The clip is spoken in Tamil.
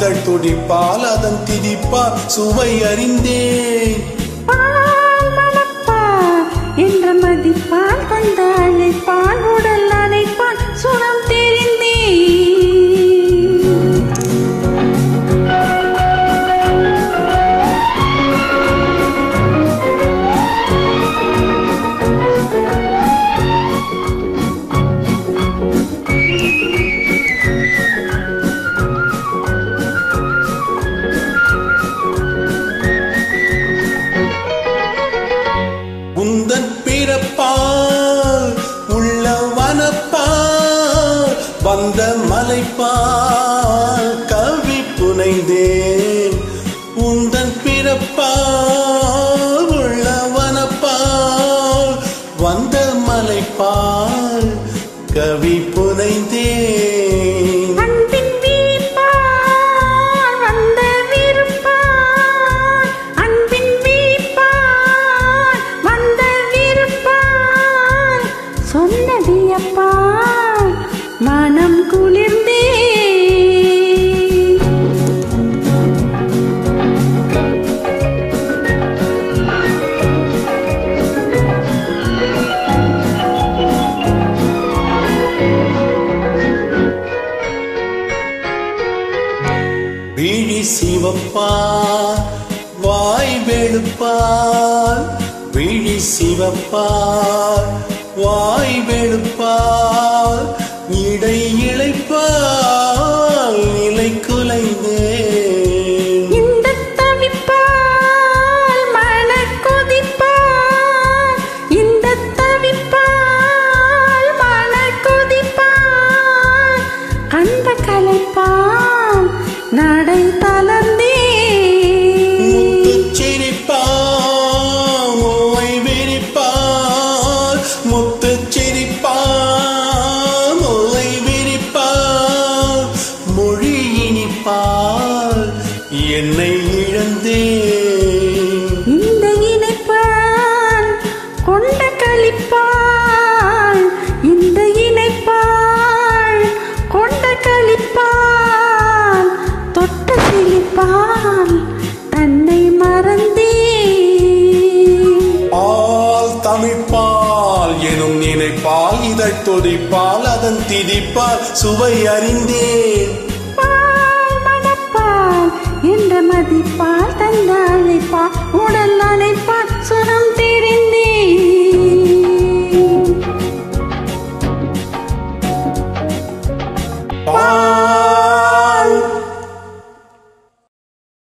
இதழ் துடிப்பால் அதன் திதிப்பால் சுவை அறிந்தேன் பால் மணப்பால் என்ற மதிப்பால் தந்த அழைப்பால் உடல் அணைப்பால் சுகம் தெரிந்தே உந்தன் பிறப்பால் உள்ள வனப்பால் வந்த மலைப்பால் கவி புனைந்தேன் உந்தன் பிறப்பால் உள்ள வனப்பால் வந்த மலைப்பால் கவி புனைந்தேன் அன்பின் வீப்பால் வந்த விருப்பால் அன்பின் வீப்பால் வந்த விருப்பால் சொன்ன வியப்பால் மனம் குளிர்ந்தே விழி சிவப்பால் வாய் வெளுப்பால் விழி சிவப்பால் வாய் வெளுப்பால் இடை இழைப்பால் நிலை குலைந்தேன் இந்த தவிப்பால் மனக் கொதிப்பால் இந்த தவிப்பால் மனக் கொதிப்பால் கண்ட கலைப்பால் நடை தளர்ந்தே முத்துச் சிரிப்பால் மூவை விரிப்பால் முத்துச் சிரிப்பால் மூவை விரிப்பால் மொழி இனிப்பால் என்னை இழந்தேன் இந்த இணைப்பால் கொண்ட களிப்பால் இந்த இணைப்பால் கொண்ட களிப்பால் தொட்ட சிலிப்பால் தன்னை மறந்தே பால் தமிழ்பால் எனும் நினைப்பால் இதழ் தொடிப்பால் அதன் திதிப்பால் சுவை அறிந்தேன் பால் மணப்பால் என்ற மதிப்பால் தந்த அழைப்பால்